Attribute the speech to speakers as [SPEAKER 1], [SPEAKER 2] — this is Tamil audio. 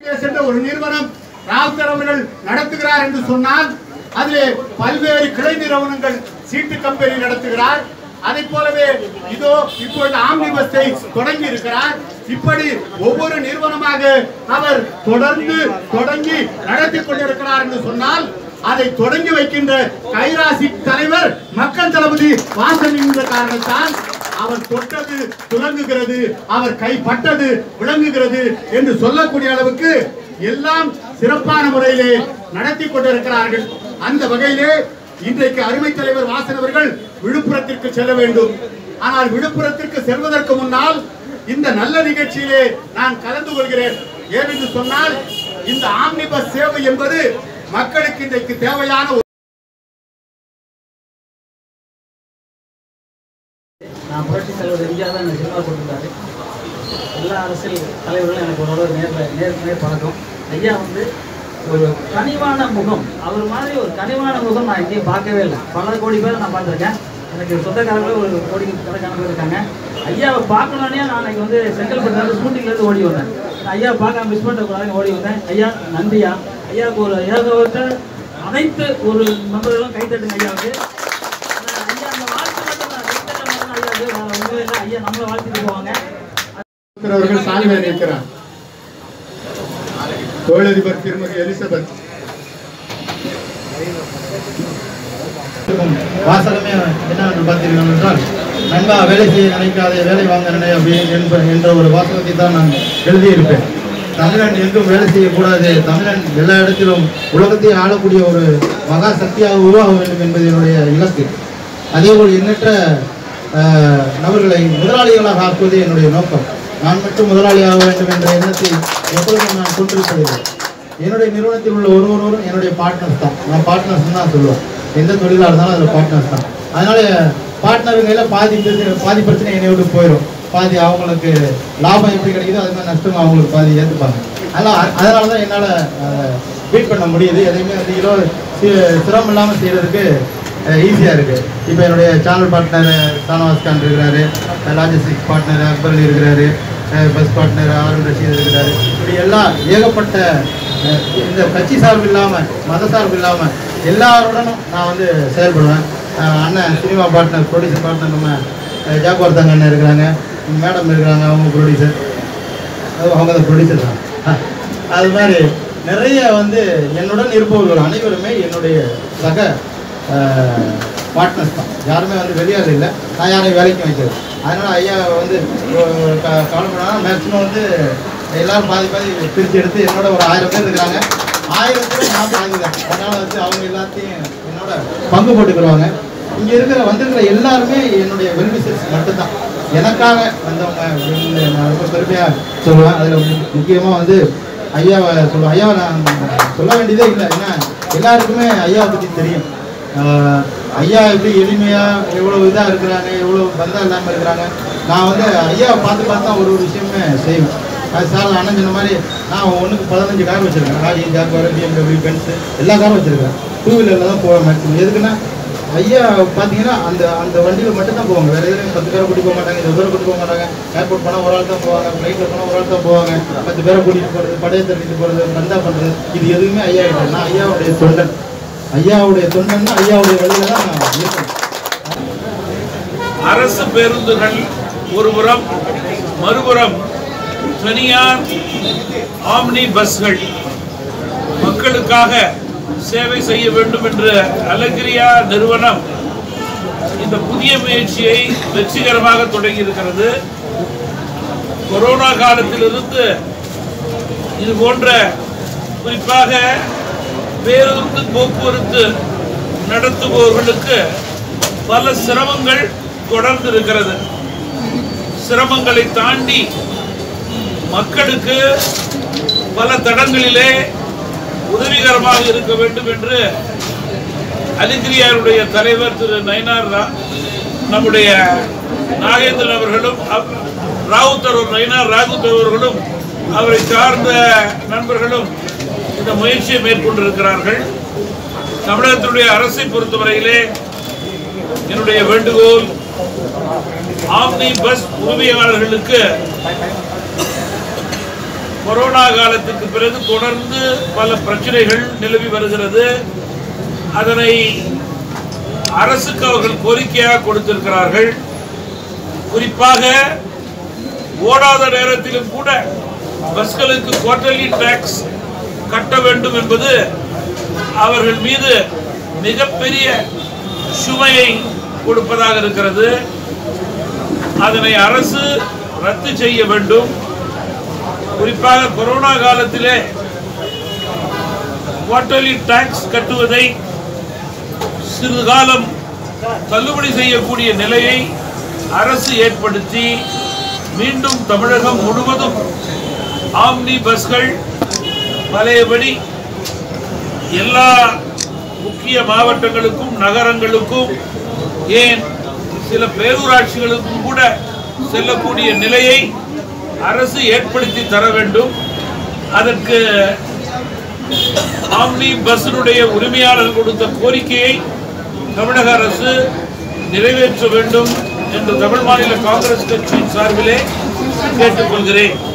[SPEAKER 1] என்ற ஒரு நிறுவனம் ராவுத்தர் அவர்கள் நடத்துகிறார் என்று சொன்னால் அதிலே பல்வேறு கிளை நிறுவனங்கள் சீட்டு கம்பெனி நடத்துகிறார் அதை போலவே இதோ இப்பொழுது ஆம்னி பஸ்ஸை தொடங்கி இருக்கிறார் இப்படி ஒவ்வொரு நிறுவனமாக அவர் தொடர்ந்து தொடங்கி நடத்தி கொண்டிருக்கிறார் என்று சொன்னால் அதை தொடங்கி வைக்கின்ற கைராசி தலைவர் மக்கள் தளபதி வாசன் என்ற காரணத்தால் அவர் தொட்டது துலங்குகிறது அவர் கைப்பட்டது விளங்குகிறது என்று சொல்லக்கூடிய அளவுக்கு எல்லாம் சிறப்பான முறையிலே நடத்தி கொண்டிருக்கிறார்கள் அந்த வகையிலே இன்றைக்கு அருமை தலைவர் வாசன் அவர்கள் விழுப்புரத்திற்கு செல்ல வேண்டும் ஆனால் விழுப்புரத்திற்கு செல்வதற்கு முன்னால் இந்த நல்ல நிகழ்ச்சியிலே நான் கலந்து கொள்கிறேன் ஏனென்று சொன்னால் இந்த ஆம்னி பஸ் சேவை என்பது மக்களுக்கு இன்றைக்கு தேவையான ஒரு
[SPEAKER 2] நான் புரட்சி தலைவர் எம்ஜிஆர் தான் எனக்கு சினிமா கொடுத்துருக்காரு எல்லா அரசியல் தலைவர்களும் எனக்கு ஓரளவு நேரில் நேர் நேர் பழக்கம் ஐயா வந்து ஒரு கனிவான முகம் அவர் மாதிரி ஒரு கனிவான முகம் நான் எங்கேயும் பார்க்கவே இல்லை பல கோடி பேர் நான் பார்த்துருக்கேன் எனக்கு சொந்தக்காரங்களே ஒரு கோடி கணக்கான பேர் இருக்காங்க ஐயாவை பார்க்கணுன்னே நான் அன்னைக்கு வந்து செங்கல்பட்டு ஷூட்டிங்லேருந்து ஓடி வந்தேன் நான் ஐயாவை பார்க்காம மிஸ் பண்ணக்கூடாதுன்னு ஓடி வந்தேன் ஐயா நன்றியா ஐயாவுக்கு ஒரு ஏகப்பட்ட அனைத்து ஒரு நண்பர்களும் கைத்தட்டுங்க ஐயாவுக்கு ஐயா அந்த வாழ்த்து மட்டும் தான் கைத்தட்ட மட்டும் தான் ஐயா வேற ஒண்ணுமே இல்லை ஐயா நம்மளை வாழ்த்திட்டு போவாங்க
[SPEAKER 1] அவர்கள் சால்வை நிற்கிறார் தொழிலதிபர் திருமதி எலிசபெத்
[SPEAKER 3] வாசகமே என்னவென்று பார்த்தீர்கள் என்றால் நண்பா வேலை செய்ய நினைக்காதே வேலை வாங்க நினை அப்படி என்ப என்ற ஒரு வாசகத்தை தான் நான் எழுதியிருப்பேன் தமிழன் எங்கும் வேலை செய்யக்கூடாது தமிழன் எல்லா இடத்திலும் உலகத்தை ஆளக்கூடிய ஒரு மகா சக்தியாக உருவாக வேண்டும் என்பது என்னுடைய இலக்கு அதேபோல் எண்ணற்ற அஹ், நபர்களை முதலாளிகளாக ஆக்குவது என்னுடைய நோக்கம் நான் மட்டும் முதலாளியாக வேண்டும் என்ற எண்ணத்தை எப்பொழுதும் நான் கொண்டிருப்பதில்லை என்னுடைய நிறுவனத்தில் உள்ள ஒரு ஒருவரும் என்னுடைய பார்ட்னர்ஸ் தான் நான் பார்ட்னர்ஸ் தான் சொல்லுவேன் எந்த தொழிலாக இருந்தாலும் அதில் பார்ட்னர்ஸ் தான் அதனால பார்ட்னருங்கையில பாதி பிரச்சனை- பாதி பிரச்சனை என்னை விட்டு போயிடும் பாதி அவங்களுக்கு லாபம் எப்படி கிடைக்குதோ அது மாதிரி நஷ்டம் அவங்களுக்கு பாதி ஏற்றுப்பாங்க அதனால் அதனால தான் என்னால் பீட் பண்ண முடியுது எதையுமே வந்து இரோ சி- சிரமம் இல்லாமல் செய்கிறதுக்கு ஈஸியாக இருக்குது இப்போ என்னுடைய சேனல் பார்ட்னர் சானவாஸ் கான் இருக்கிறாரு லாஜிஸ்டிக்ஸ் பார்ட்னர் அக்பர் அலி இருக்கிறாரு பஸ் பார்ட்னர் ஆருண் ரஷீத் இருக்கிறாரு இப்படி எல்லாம் ஏகப்பட்ட அஹ், இந்த கட்சி சார்பு இல்லாமல் மத சார்பு இல்லாமல் எல்லாருடனும் நான் வந்து செயல்படுவேன் அஹ், அண்ணன் சினிமா பார்ட்னர் ப்ரொடியூசர் பார்ட்னர் நம்ம அஹ், ஜாக்குவார் தங்க அண்ணன் இருக்கிறாங்க மேடம் இருக்கிறாங்க அவங்க ப்ரொடியூசர் அவங்க தான் ப்ரொடியூசர் தான் அஹ், அது மாதிரி நிறைய வந்து என்னுடன் இருப்பவர்கள் அனைவருமே என்னுடைய சக பார்ட்னர்ஸ் தான் யாருமே வந்து வெளியாள் இல்லை நான் யாரையும் வேலைக்கு வைக்கிறது அதனால் ஐயா வந்து கால் பண்ணால் மேக்ஸிமம் வந்து எல்லாரும் பாதி பாதி பிரித்து எடுத்து என்னோட ஒரு ஆயிரம் பேர் இருக்கிறாங்க ஆயிரம் பேர் நான் பாதி தான் அதனால் வந்து அவங்க எல்லாத்தையும் என்னோட பங்கு போட்டுக்கிடுவாங்க இங்கே இருக்கிற வந்திருக்கிற எல்லாருமே என்னுடைய வெல்விசர்ஸ் மட்டும்தான் எனக்காக வந்தவங்க அப்படின்னு நான் ரொம்ப பெருமையாக சொல்லுவேன் அதில் முக்கியமாக வந்து ஐயாவை சொல்லுவேன் ஐயாவை நான் சொல்ல வேண்டியதே இல்லை ஏன்னா எல்லாருக்குமே ஐயாவை பற்றி தெரியும் ஆஹ் ஐயா எப்படி எளிமையாக எவ்வளோ இதாக இருக்கிறாங்க எவ்வளோ பந்தா இல்லாமல் இருக்கிறாங்க நான் வந்து ஐயாவை பார்த்து பார்த்து தான் ஒரு ஒரு விஷயமே செய்வேன் அது சார் அண்ணன் சொன்ன மாதிரி நான் ஒன்றுக்கு பதினஞ்சு கார் வச்சுருக்கேன் ஆடி ஜாக்குவார் பிஎம்டபிள்யூ பென்ஸு எல்லா காரும் வச்சுருக்கேன் டூ வீலரில் தான் போவேன் மேக்ஸிமம் எதுக்குன்னா ஐயா பார்த்தீங்கன்னா அந்த அந்த வண்டியில் மட்டும் தான் போவாங்க வேறு எதுவும் பத்து பேரை கூட்டிட்டு போக மாட்டாங்க இருபது பேரை கூட்டிட்டு போக மாட்டாங்க ஏர்போர்ட் போனால் ஒரு ஆள் தான் போவாங்க ஃப்ளைட்டில் போனால் ஒரு ஆள் தான் போவாங்க பத்து பேரை கூட்டிகிட்டு போகிறது படையை தள்ளிட்டு போகிறது பந்தா பண்ணுறது இது எதுவுமே ஐயா இல்லை நான் ஐயாவுடைய தொண்டன் ஐயாவுடைய தொண்டன்னா ஐயாவுடைய வழியில தான் நான் இருக்கேன்
[SPEAKER 4] அரசு பேருந்துகள் ஒருபுறம் மறுபுறம் தனியார் ஆம்னி பஸ்கள் மக்களுக்காக சேவை செய்ய வேண்டும் என்ற அலகிரியா நிறுவனம் இந்த புதிய முயற்சியை வெற்றிகரமாக தொடங்கி இருக்கிறது கொரோனா காலத்திலிருந்து இது போன்ற குறிப்பாக பேருந்து போக்குவரத்து நடத்துபவர்களுக்கு பல சிரமங்கள் தொடர்ந்து இருக்கிறது சிரமங்களை தாண்டி மக்களுக்கு பல தடங்களிலே உதவிகரமாக இருக்க வேண்டும் என்று அலிந்திரியாருடைய தலைவர் திரு நயினார் ரா- நம்முடைய நாகேந்திரன் அவர்களும் அப்- ராவுத்தர் ஒரு நயினார் ராகுத் அவர்களும் அவரை சார்ந்த நண்பர்களும் இந்த முயற்சியை மேற்கொண்டிருக்கிறார்கள் தமிழகத்தினுடைய அரசை பொறுத்தவரையிலே என்னுடைய வேண்டுகோள் ஆம்னி பஸ் உரிமையாளர்களுக்கு கொரோனா காலத்துக்கு பிறகு தொடர்ந்து பல பிரச்சனைகள் நிலவி வருகிறது அதனை அரசுக்கு அவர்கள் கோரிக்கையாக கொடுத்திருக்கிறார்கள் குறிப்பாக ஓடாத நேரத்திலும் கூட பஸ்களுக்கு குவார்டர்லி டாக்ஸ் கட்ட வேண்டும் என்பது அவர்கள் மீது மிகப்பெரிய சுமையை கொடுப்பதாக இருக்கிறது அதனை அரசு ரத்து செய்ய வேண்டும் குறிப்பாக கொரோனா காலத்திலே குவார்டர்லி டாக்ஸ் கட்டுவதை சிறிது காலம் தள்ளுபடி செய்யக்கூடிய நிலையை அரசு ஏற்படுத்தி மீண்டும் தமிழகம் முழுவதும் ஆம்னி பஸ்கள் பழையபடி எல்லா முக்கிய மாவட்டங்களுக்கும் நகரங்களுக்கும் ஏன் சில பேரூராட்சிகளுக்கும் கூட செல்லக்கூடிய நிலையை அரசு ஏற்படுத்தி தர வேண்டும் அதற்கு ஆம்னி பஸ்ஸினுடைய உரிமையாளர் கொடுத்த கோரிக்கையை தமிழக அரசு நிறைவேற்ற வேண்டும் என்று தமிழ் மாநில காங்கிரஸ் கட்சியின் சார்பிலே கேட்டுக்கொள்கிறேன்